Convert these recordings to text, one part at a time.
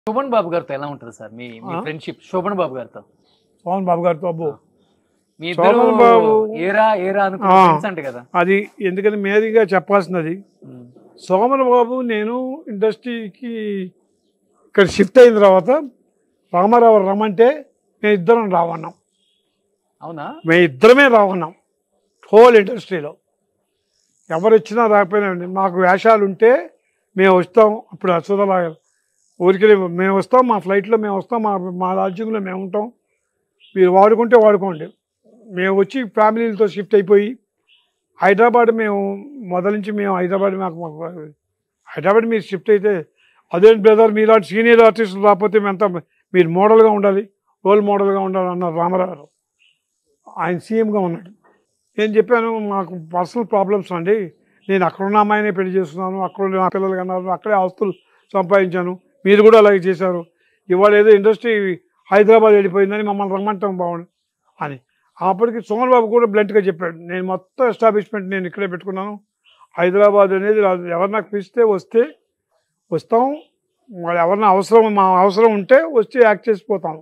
శోభన్ బాబు గారితో ఎలా ఉంటుంది సార్ మీ మీ ఆ? ఫ్రెండ్షిప్ శోభన్ బాబు గారితో పవన్ బాబు గారితో అబ్బో మీ ఇద్దరు శోభన్ బాబు- ఏరా ఏరా అనుకున్న ఆ. ఫ్రెండ్స్ అంట కదా అది ఎందుకని మేరీగా చెప్పాల్సినది ఉమ్. సోమన్ బాబు నేను ఇండస్ట్రీకి ఇక్కడ షిఫ్ట్ అయిన తర్వాత రామారావు రమ్మంటే మేము ఇద్దరం రావన్నాం అవునా మేము ఇద్దరమే రావన్నాం హోల్ ఇండస్ట్రీలో ఎవరు వచ్చినా రాకపోయినా మాకు వేషాలు ఉంటే మేము వస్తాం అప్పుడు అసూదలాగా ఊరికి మేము వస్తాం మా ఫ్లైట్లో మేము వస్తాం మా మా రాజ్యంలో మేము ఉంటాం మీరు వాడుకుంటే వాడుకోండి మేము వచ్చి ఫ్యామిలీలతో షిఫ్ట్ అయిపోయి హైదరాబాద్ మేము మొదలు నుంచి మేము హైదరాబాద్ మాకు మాకు హైదరాబాద్ మీరు షిఫ్ట్ అయితే అదేంటి బ్రదర్ మీలాంటి సీనియర్ ఆర్టిస్టులు రాకపోతే మేమంతా మీరు మోడల్గా ఉండాలి రోల్ మోడల్గా ఉండాలి అన్నారు రామారావు గారు. ఆయన సీఎంగా ఉన్నాడు నేను చెప్పాను మాకు పర్సనల్ ప్రాబ్లమ్స్ అండి నేను అక్కడున్న అమ్మాయినే పెళ్లి చేస్తున్నాను అక్కడ నా పిల్లలు కన్నారు అక్కడే ఆస్తులు సంపాదించాను మీరు కూడా అలాగే చేశారు ఇవాళ ఏదో ఇండస్ట్రీ హైదరాబాద్ వెళ్ళిపోయిందని మమ్మల్ని రమ్మంటాం బాగుంది అని అప్పటికి సోమన్ బాబు కూడా బ్లంట్గా చెప్పాడు నేను మొత్తం ఎస్టాబ్లిష్మెంట్ నేను ఇక్కడే పెట్టుకున్నాను హైదరాబాద్ అనేది రాదు. ఎవరు నాకు పిలిస్తే వస్తే వస్తాం వాళ్ళు ఎవరన్నా అవసరం మా అవసరం ఉంటే వచ్చి యాక్ట్ చేసిపోతాం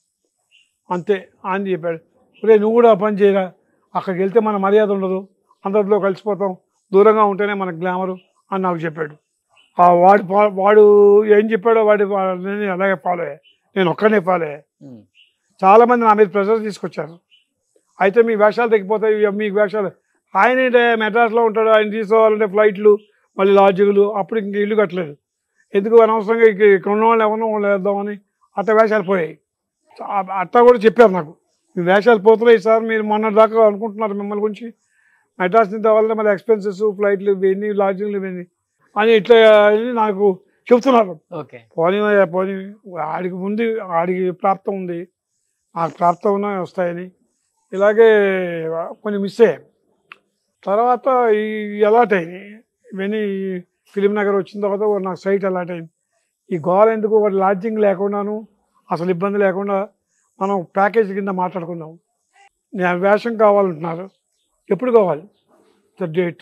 అంతే అని చెప్పాడు ఒరే నువ్వు కూడా ఆ పని చేయరా అక్కడికి వెళ్తే మన మర్యాద ఉండదు అందరిలో కలిసిపోతాం దూరంగా ఉంటేనే మన గ్లామరు అని నాకు చెప్పాడు ఆ వాడు ఫా- వాడు ఏం చెప్పాడో వాడి వా- నేను అలాగే ఫాలో అయ్యా నేను ఒక్కనే ఫాలో అయ్యా ఉమ్. చాలామంది నా మీద ప్రెషర్ తీసుకొచ్చారు అయితే మీ వేషాలు తగ్గిపోతాయి ఇక మీకు వేషాలు ఆయన ఏంటంటే మెడ్రాస్లో ఉంటాడు ఆయన తీసుకోవాలంటే ఫ్లైట్లు మళ్ళీ లాడ్జింగ్లు అప్పుడు ఇంక ఇల్లు కట్టలేదు ఎందుకు అనవసరంగా ఇక ఇక్కడ ఉన్న వాళ్ళు ఎవరినో వాళ్ళు వేద్దామని అట్ట వేషాలు పోయాయి ఆ- అట్టా కూడా చెప్పారు నాకు మీ వేషాలు పోతున్నాయి సార్ మీరు మొన్న దాకా అనుకుంటున్నారు మిమ్మల్ని గురించి మెడ్రాస్ నుంచి తేవాలంటే మళ్ళీ ఎక్స్పెన్సెస్ ఫ్లైట్లు ఇవన్నీ లాడ్జింగ్లు ఇవన్నీ అని ఇట్లా అని నాకు చెప్తున్నారు ఓకే పోనీ పోనీ ఆడికి ఉంది ఆడికి ప్రాప్తం ఉంది నాకు ప్రాప్తం ఉన్నా వస్తాయని ఇలాగే కొన్ని మిస్ అయ్యాయి తర్వాత ఈ అలాట్ అయింది ఇవన్నీ ఫిలిం నగర్ వచ్చిన తర్వాత నాకు సైట్ అలాట్ అయింది ఈ గోల్ ఎందుకు వాడు లాడ్జింగ్ లేకుండాను అసలు ఇబ్బంది లేకుండా మనం ప్యాకేజ్ కింద మాట్లాడుకుందాం నేను వేషం కావాలంటున్నారు ఎప్పుడు కావాలి ద డేట్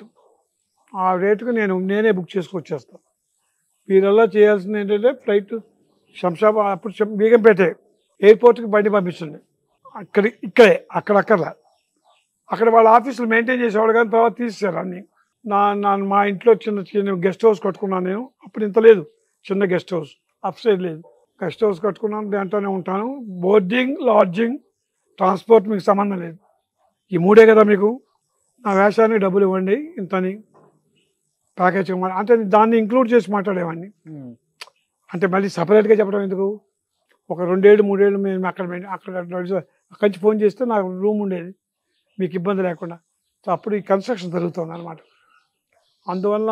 ఆ రేటుకు నేను నేనే బుక్ చేసుకొచ్చేస్తాను మీరల్లా చేయాల్సింది ఏంటంటే ఫ్లైట్ శంషాబాద్ అప్పుడు శం- బీగంపేటే ఎయిర్పోర్ట్కి బండి పంపిస్తుంది అక్కడ ఇక్కడే అక్కడక్కడ అక్కడ వాళ్ళ ఆఫీసులు మెయింటైన్ చేసేవాడు కానీ తర్వాత తీసేశారు అన్ని నా నా మా ఇంట్లో చిన్న చిన్న గెస్ట్ హౌస్ కట్టుకున్నాను నేను అప్పుడు ఇంత లేదు చిన్న గెస్ట్ హౌస్ అప్ సైడ్ లేదు గెస్ట్ హౌస్ కట్టుకున్నాను దాంట్లోనే ఉంటాను బోర్డింగ్ లాడ్జింగ్ ట్రాన్స్పోర్ట్ మీకు సంబంధం లేదు ఈ మూడే కదా మీకు నా వేషానికి డబ్బులు ఇవ్వండి ఇంతని ప్యాకేజ్ ఇవ్వమని అంటే దాన్ని ఇంక్లూడ్ చేసి మాట్లాడేవాడిని ఉమ్. అంటే మళ్ళీ సపరేట్గా చెప్పడం ఎందుకు ఒక రెండేళ్ళు మూడేళ్ళు మేము అక్కడ మెయిన్- అక్కడ నడిచి- అక్కడి నుంచి ఫోన్ చేస్తే నాకు రూమ్ ఉండేది మీకు ఇబ్బంది లేకుండా సో అప్పుడు ఈ కన్స్ట్రక్షన్ జరుగుతుంది అనమాట అందువల్ల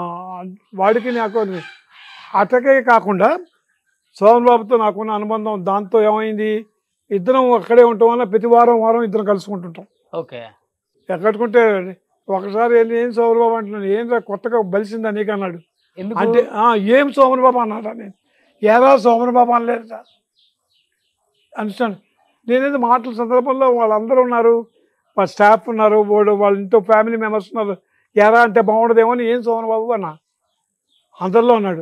వాడికి నాకు అటకే కాకుండా సోమన్ బాబుతో నాకున్న అనుబంధం దాంతో ఏమైంది ఇద్దరం అక్కడే ఉండటం వల్ల ప్రతి వారం వారం ఇద్దరం కలుసుకుంటుంటాం ఓకే ఎక్కడుకుంటే ఒకసారి ఏంది ఏం సోమన్ బాబు అంటున్నాను ఏం రా కొత్తగా బలిసిందా నీకు అన్నాడు ఎందుకు అంటే "ఆ, ఏం సోమన్ బాబు అన్నాడా నేను ఏరా సోమన్ బాబు అనలేదు సార్ అండర్స్టాండ్ నేనేది మాటల సందర్భంలో వాళ్ళందరూ ఉన్నారు వాళ్ళ స్టాఫ్ ఉన్నారు వాడు వాళ్ళ ఇంట్లో ఫ్యామిలీ మెంబర్స్ ఉన్నారు ఎరా అంటే బాగుండదేమో అని ఏం సోమన్ బాబు అన్న అందరిలో ఉన్నాడు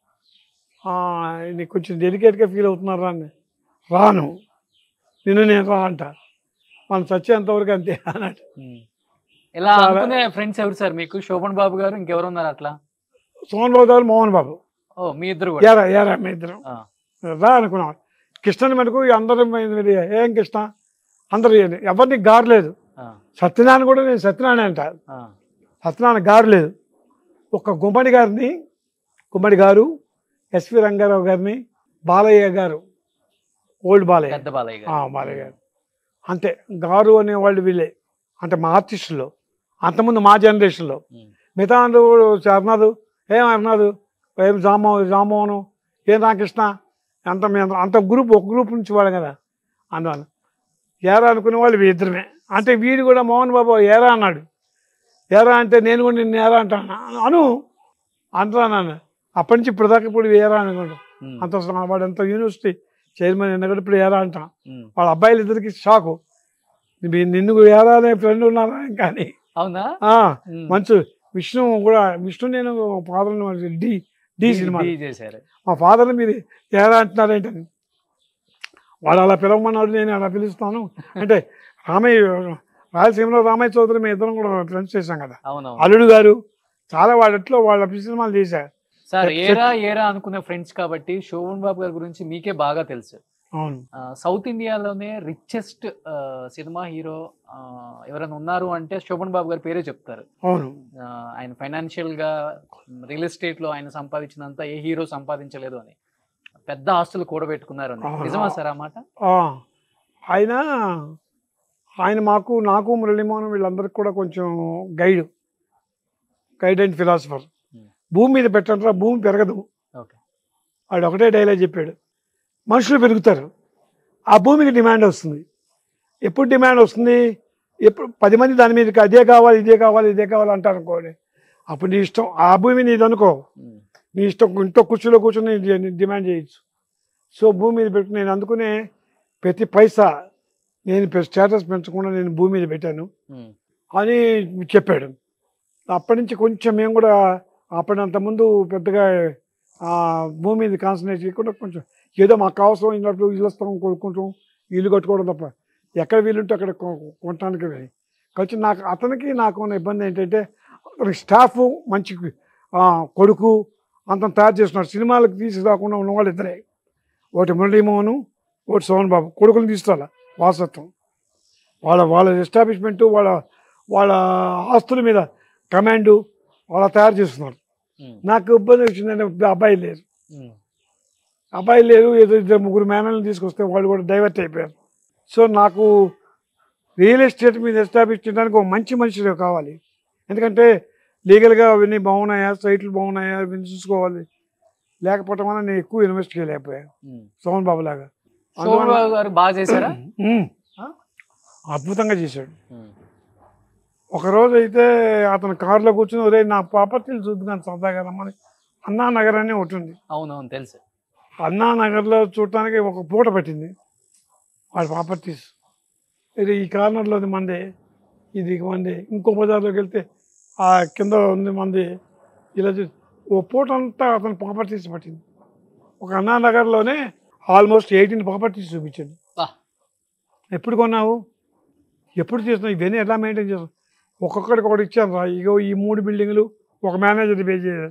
"ఆ, నీకు కొంచెం డెలికేట్గా ఫీల్ అవుతున్నారు అని రాను నిన్ను నేను రా అంట మనం చచ్చేంతవరకు అంతే అన్నాడు ఉమ్. ఇలా చాలా- అనుకునే ఫ్రెండ్స్ ఎవరు సార్ మీకు శోభన్ బాబు గారు ఇంకెవరు ఉన్నారు అట్లా సోమన్ బాబు గారు మోహన్ బాబు ఓ మీ ఇద్దరు కూడా ఏరా ఏరా మీ ఇద్దరం ఆ. రా అనుకున్నాం కృష్ణని మటుకు అందరం మీద ఏం కృష్ణ అందరు ఏంటి ఎవరిని గారలేదు ఆ. సత్యనారాయణ కూడా నేను సత్యనారాయణ అంట ఆ. సత్యనారాయణ గారలేదు ఒక గుమ్మడి గారిని గుమ్మడి గారు ఎస్వి రంగారావు గారిని బాలయ్య గారు ఓల్డ్ బాలయ్య పెద్ద బాలయ్య ఆ, గారు బాలయ్య గారు అంతే గారు అనేవాళ్ళు వీళ్ళే అంటే మా ఆర్టిస్టులో అంతకుముందు మా జనరేషన్లో ఉమ్. మిగతా అందరూ అర్నాథ్ ఏం అర్నాథ్ ఏం జామో జామోహను ఏం రామకృష్ణ అంత మీ అంత- అంత గ్రూప్ ఒక గ్రూప్ నుంచి వాడు కదా అందువల్ల ఏరా అనుకునే వాళ్ళు వీ ఇద్దరమే అంటే వీడు కూడా మోహన్ బాబు ఏరా అన్నాడు ఏరా అంటే నేను కూడా నిన్ను ఏరా అంటాను అను అంటున్నాను అప్పటి నుంచి ఇప్పుడు దాకా ఇప్పుడు ఏరా అనుకుంటాం ఉమ్. అంత స- వాడు ఎంత యూనివర్సిటీ చైర్మన్ నిన్న కూడా ఇప్పుడు ఏరా అంటాం ఉమ్. వాళ్ళ అబ్బాయిలు ఇద్దరికి షాకు నీ- నిన్ను ఏరా అనే ఫ్రెండ్ ఉన్నారా కానీ అవునా ఆ, ఉమ్. మంచు విష్ణు కూడా విష్ణు నేను ఫాదర్ డి డి డి- సినిమా డి చేశారు మా ఫాదర్ని మీరు ఎలా అంటున్నారు ఏంటని వాడు అలా పిలవమన్నాడు నేను అలా పిలుస్తాను అంటే రామయ్య రాయలసీమలో రామయ్య చౌదరి మేము ఇద్దరం కూడా ఫ్రెండ్స్ చేశాం కదా అవునవును అల్లుడు గారు చాలా వాళ్ళట్లో వాళ్ళ సినిమాలు చేశారు సార్ చెప్- ఏరా ఏరా అనుకునే ఫ్రెండ్స్ కాబట్టి శోభన్ బాబు గారి గురించి మీకే బాగా తెలుసు అవును ఆ, సౌత్ ఇండియాలోనే రిచెస్ట్ సినిమా హీరో ఆ, ఎవరైనా ఉన్నారు అంటే శోభన్ బాబు గారి పేరే చెప్తారు అవును ఆ, ఆయన ఫైనాన్షియల్ గా రియల్ ఎస్టేట్ లో ఆయన సంపాదించినంత ఏ హీరో సంపాదించలేదు అని పెద్ద ఆస్తులు కూడబెట్టుకున్నారు అని అవును. నిజమా సార్ ఆ మాట ఆ, ఆయన ఆయన మాకు నాకు మురళీమోహన్ వీళ్ళందరికీ కూడా కొంచెం guide guide and philosopher Hmm. భూమి మీద పెట్టంటారా భూమి పెరగదు ఓకే వాడు ఒకటే డైలాగ్ చెప్పాడు మనుషులు పెరుగుతారు ఆ భూమికి డిమాండ్ వస్తుంది ఎప్పుడు డిమాండ్ వస్తుంది ఎప్పుడు పది మంది దాని మీదకి అదే కావాలి ఇదే కావాలి ఇదే కావాలి అంటారు అనుకోండి అప్పుడు నీ ఇష్టం ఆ భూమి నీది అనుకో నీ ఇష్టం ఇంట్లో కుర్చీలో కూర్చొని డి- డి- డిమాండ్ చేయొచ్చు సో భూమి మీద పెట్టు నేను అందుకునే ప్రతి పైసా నేను పె- స్టేటస్ పెంచకుండా నేను భూమి మీద పెట్టాను అని చెప్పాడు అప్పటి నుంచి కొంచెం మేము కూడా అప్పటినంత ముందు పెద్దగా ఆ భూమి మీద కాన్సన్ట్రేట్ చేయకుండా కొంచెం ఏదో మాకు అవసరం అయినప్పుడు ఇల్లు వస్తాం కొనుక్కుంటాం ఇల్లు కట్టుకోవడం తప్ప ఎక్కడ వీలుంటే అక్కడ కొ- కొనటానికి వెళ్ళి. కొంచెం నాకు అతనికి నాకు ఉన్న ఇబ్బంది ఏంటంటే అతనికి స్టాఫ్ మంచి ఆ, కొడుకు అంత తయారు చేస్తున్నాడు సినిమాలకు తీసుకురాకుండా ఉన్నవాళ్ళు ఇద్దరే ఒకటి మురళీమోహన్ ఒకటి సోహన్ బాబు కొడుకుని తీసుకురాల వారసత్వం వాళ్ళ వాళ్ళ ఎస్టాబ్లిష్మెంటు వాళ్ళ వాళ్ళ ఆస్తుల మీద కమాండు వాళ్ళ తయారు చేస్తున్నారు నాకు ఇబ్బంది వచ్చిందంటే అబ్బాయి లేరు అబ్బాయి లేరు ఏదో ఇద్దరు ముగ్గురు మేనల్ని తీసుకొస్తే వాళ్ళు కూడా డైవర్ట్ అయిపోయారు సో నాకు రియల్ ఎస్టేట్ మీద ఎస్టాబ్లిష్ చేయడానికి ఒక మంచి మనుషులు కావాలి ఎందుకంటే లీగల్గా అవన్నీ బాగున్నాయా సైట్లు బాగున్నాయా అవన్నీ చూసుకోవాలి లేకపోవటం వల్ల నేను ఎక్కువ ఇన్వెస్ట్ చేయలేకపోయాను సోమన్ బాబు లాగా శోభన్ బాబు గారు బాగా చేశారా ఉమ్. ఆ? అద్భుతంగా చేశాడు ఒకరోజు అయితే అతను కారులో కూర్చుని ఒరే నా ప్రాపర్టీలు చూద్దాను సరదాగా రమ్మని అన్నా నగర్ అని ఒకటి ఉంది అవునవును తెలుసు అన్నా నగర్లో చూడటానికి ఒక పూట పట్టింది వాళ్ళ ప్రాపర్టీస్ ఇది ఈ కార్నర్లోది మంది ఇది మంది ఇంకో బజార్లోకి వెళ్తే ఆ కింద ఉంది మంది ఇలా చూ ఓ పూట అంతా అతను ప్రాపర్టీస్ పట్టింది ఒక అన్నా నగర్లోనే ఆల్మోస్ట్ ఎయిటీన్ ప్రాపర్టీస్ చూపించాడు బా. ఎప్పుడు కొన్నావు ఎప్పుడు చేస్తున్నావు ఇవన్నీ ఎలా మెయింటైన్ చేస్తావు ఒక్కొక్కడికి ఒకటి ఇచ్చాను రా ఇగో ఈ మూడు బిల్డింగులు ఒక మేనేజర్ పే చేయాలి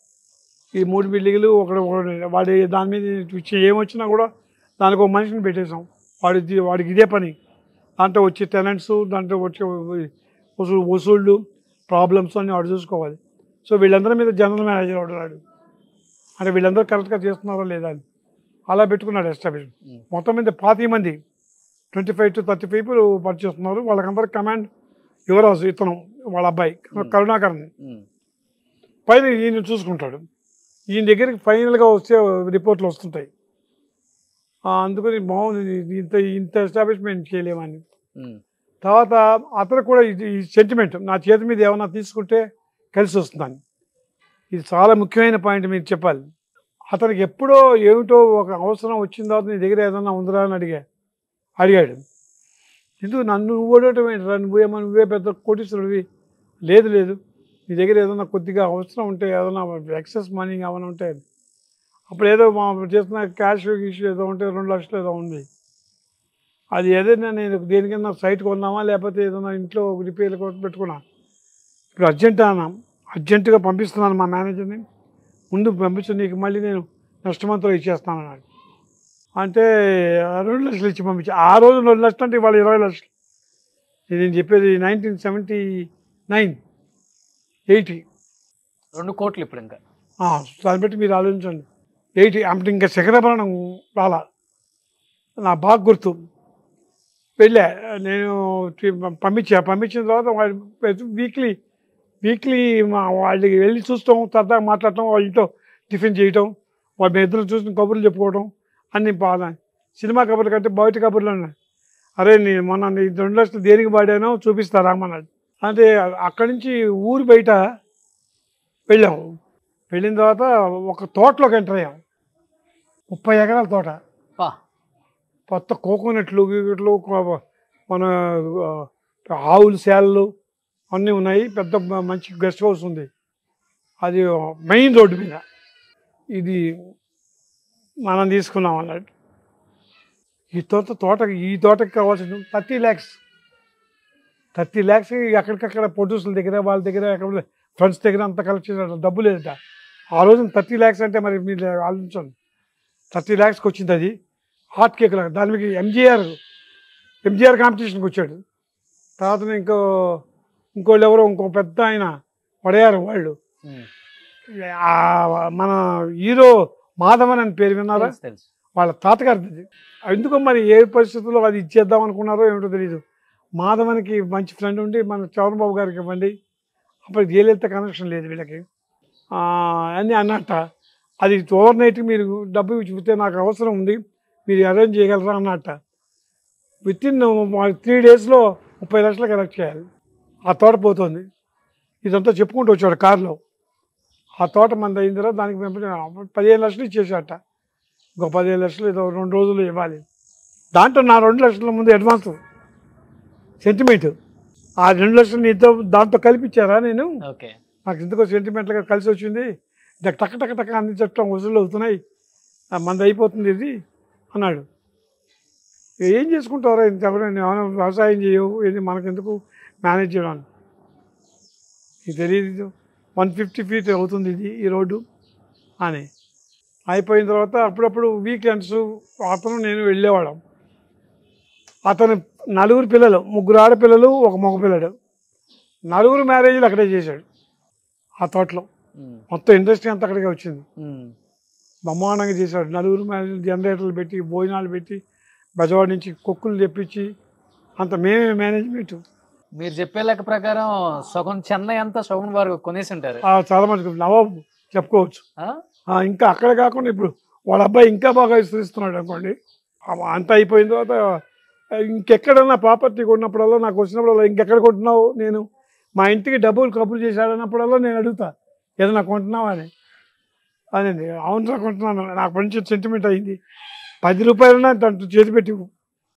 ఈ మూడు బిల్డింగులు ఒకడు ఒకడు- వాడి దాని మీద ఇచ్చి ఏమొచ్చినా కూడా దానికి ఒక మనిషిని పెట్టేసాం వాడి ఇది- వాడికి ఇదే పని దాంట్లో వచ్చే టెనెంట్స్ దాంట్లో వచ్చే వసూలు వసూళ్ళు ప్రాబ్లమ్స్ అన్ని వాడు చూసుకోవాలి సో వీళ్ళందరి మీద జనరల్ మేనేజర్ ఉన్నాడు అంటే వీళ్ళందరూ కరెక్ట్గా చేస్తున్నారో లేదా అని అలా పెట్టుకున్నాడు ఎస్టాబ్లిష్ ఉమ్. మొత్తం మీద పాతి మంది twenty five to thirty people పనిచేస్తున్నారు వాళ్ళకందరూ కమాండ్ యువరాజు ఇతను వాళ్ళ అబ్బాయి కరుణాకరణ్ ఉమ్. పైన ఈయన చూసుకుంటాడు ఈయన దగ్గరికి ఫైనల్గా వచ్చే రిపోర్ట్లు వస్తుంటాయి ఆ, అందుకని బాగుంది ఇది ఇంత ఇంత ఎస్టాబ్లిష్మెంట్ చేయలేమని ఉమ్. తర్వాత అతను కూడా ఇది ఈ సెంటిమెంట్ నా చేతి మీద ఏమైనా తీసుకుంటే కలిసి వస్తుందని ఇది చాలా ముఖ్యమైన పాయింట్ మీరు చెప్పాలి అతనికి ఎప్పుడో ఏమిటో ఒక అవసరం వచ్చిన తర్వాత నీ దగ్గర ఏదైనా ఉందిరా అని అడిగా అడిగాడు ఎందుకు నన్ను నువ్వు ఓడటం ఏంటిరా నువ్వేమో నువ్వే పెద్ద కోటీశ్వరుడివి లేదు లేదు నీ దగ్గర ఏదైనా కొద్దిగా అవసరం ఉంటే ఏదైనా ఎక్సెస్ మనీ ఏమైనా ఉంటే అప్పుడు ఏదో మా చేస్తున్న క్యాష్ ఇష్యూ ఏదో ఉంటే రెండు లక్షలు ఏదో ఉంది అది ఏదైనా నేను దేనికైనా సైట్ కొందామా లేకపోతే ఏదైనా ఇంట్లో రిపేర్ కోసం పెట్టుకున్నా ఇప్పుడు అర్జెంట్ అన్నా అర్జెంటుగా పంపిస్తున్నాను మా మేనేజర్ని ముందు పంపించు నీకు మళ్ళీ నేను నష్టమంతో ఇచ్చేస్తాను అన్నాడు అంటే ఆ రెండు లక్షలు ఇచ్చి పంపించి ఆ రోజు రెండు లక్షలు అంటే ఇవాళ ఇరవై లక్షలు ఇది నేను చెప్పేది నైన్టీన్ సెవెంటీ నైన్ ఎయిటీ రెండు కోట్లు ఇప్పుడు ఇంకా దాన్ని బట్టి మీరు ఆలోచించండి ఎయిటీ అంటే ఇంకా శిఖరభరణం రాలా నా బాగా గుర్తు వెళ్ళా నేను టి- పంపించా పంపించిన తర్వాత వాళ్ళు వీక్లీ వీక్లీ మా వాళ్ళకి వెళ్ళి చూస్తాం సరదాగా మాట్లాడటం వాళ్ళ ఇంట్లో టిఫిన్ చేయటం వాళ్ళ మీ ఇద్దరు చూసిన కబుర్లు చెప్పుకోవడం అన్ని బాగా సినిమా కబుర్లు కంటే బయట కబుర్లు ఉన్నాయి అరే నేను మొన్న నీ రెండు లక్షలు దేనికి పాడానో చూపిస్తారా అన్నాడు అంటే అక్కడి నుంచి ఊరు బయట వెళ్ళాము వెళ్ళిన తర్వాత ఒక తోటలోకి ఎంటర్ అయ్యాం ముప్పై ఎకరాల తోట పా కొత్త కోకోనట్లు గీగట్లు కో- మన ఆ, ఆవుల శాలలు అన్నీ ఉన్నాయి పెద్ద మ- మంచి గెస్ట్ హౌస్ ఉంది అది మెయిన్ రోడ్డు మీద ఇది మనం తీసుకున్నాం అన్నట్టు ఈ తోట తోటకి ఈ తోటకి కావాల్సిన థర్టీ ల్యాక్స్ థర్టీ ల్యాక్స్ ఎక్కడికక్కడ ప్రొడ్యూసర్ల దగ్గర వాళ్ళ దగ్గర ఎక్కడ ఫ్రెండ్స్ దగ్గర అంత కలెక్ట్ చేసిన డబ్బు లేదట ఆ రోజు థర్టీ ల్యాక్స్ అంటే మరి మీరు ఆలోచించండి థర్టీ ల్యాక్స్కి వచ్చింది అది హాట్ కేక్ లాగా దాని మీకు ఎంజీఆర్ ఎంజీఆర్ కాంపిటీషన్కి వచ్చాడు తర్వాత ఇంకో ఇంకోళ్ళు ఎవరో ఇంకో పెద్ద ఆయన పడేయారు వాళ్ళు ఉమ్. ఆ మన హీరో మాధవన్ అని పేరు విన్నారా తెలుసు తెలుసు వాళ్ళ తాతగారిది ఎందుకో మరి ఏ పరిస్థితుల్లో అది ఇచ్చేద్దాం అనుకున్నారో ఏమిటో తెలియదు మాధవన్కి మంచి ఫ్రెండ్ ఉండి మన చంద్రబాబు గారికి ఇవ్వండి అప్పుడు జయలలిత కనెక్షన్ లేదు వీళ్ళకి ఆ, అని అన్నట్ట అది ఓవర్ నైట్ మీరు డబ్బు చూపితే నాకు అవసరం ఉంది మీరు అరేంజ్ చేయగలరా అన్నట్ట విత్ ఇన్ త్రీ డేస్లో ముప్పై లక్షలు కలెక్ట్ చేయాలి ఆ తోట పోతుంది ఇదంతా చెప్పుకుంటూ వచ్చాడు కారులో ఆ తోట మంది అయిన తర్వాత దానికి మేము పదిహేను లక్షలు ఇచ్చేసాట ఇంకో పదిహేను లక్షలు ఏదో రెండు రోజులు ఇవ్వాలి దాంట్లో నా రెండు లక్షల ముందు అడ్వాన్స్ సెంటిమెంట్ ఆ రెండు లక్షలు నీతో దాంతో కలిపిచ్చారా నేను ఓకే నాకు ఎందుకో సెంటిమెంట్గా కలిసి వచ్చింది నాకు టక్ టక్ టక్ అన్ని చట్టం వసూలు అవుతున్నాయి ఆ మంది అయిపోతుంది ఇది అన్నాడు ఇక ఏం చేసుకుంటారో ఇంత ఎవరైనా ఏమైనా వ్యవసాయం చేయవు ఇది మనకెందుకు మేనేజ్ చేయడం అని. ఇది తెలియదు వన్ ఫిఫ్టీ ఫీట్ అవుతుంది ఇది ఈ రోడ్డు అని అయిపోయిన తర్వాత అప్పుడప్పుడు వీకెండ్స్ అతను నేను వెళ్ళేవాళ్ళం అతను నలుగురు పిల్లలు ముగ్గురు ఆడపిల్లలు ఒక మగ పిల్లడు నలుగురు మ్యారేజ్లు అక్కడే చేశాడు ఆ తోటలో ఉమ్. మొత్తం ఇండస్ట్రీ అంతా అక్కడికే వచ్చింది ఉమ్. బ్రహ్మాండంగా చేశాడు నలుగురు మ్యారేజ్ జనరేటర్లు పెట్టి భోజనాలు పెట్టి బెజవాడ నుంచి కుక్కులు తెప్పించి అంత మేమే మేనేజ్మెంట్ మీరు చెప్పే లెక్క ప్రకారం సగం చెన్నై అంతా శోభన్ వారు కొనేసి ఉంటారు చాలా మంది నవాబు చెప్పుకోవచ్చు ఆ? ఆ, ఇంకా అక్కడ కాకుండా ఇప్పుడు వాళ్ళ అబ్బాయి ఇంకా బాగా విస్తరిస్తున్నాడు అనుకోండి ఆ, అంతా అయిపోయిన తర్వాత ఆ, ఇంకెక్కడన్నా ప్రాపర్టీ కొన్నప్పుడల్లా నాకు వచ్చినప్పుడల్లా ఇంకెక్కడ కొంటున్నావు నేను మా ఇంటికి డబ్బులు కబురు చేశాడన్నప్పుడల్లా నేను అడుగుతా ఏదైనా కొంటున్నావా అని అదండి అవునరా కొంటున్నాను నాకు మంచి సెంటిమెంట్ అయింది పది రూపాయలన్నా దాంట్లో చేతి పెట్టి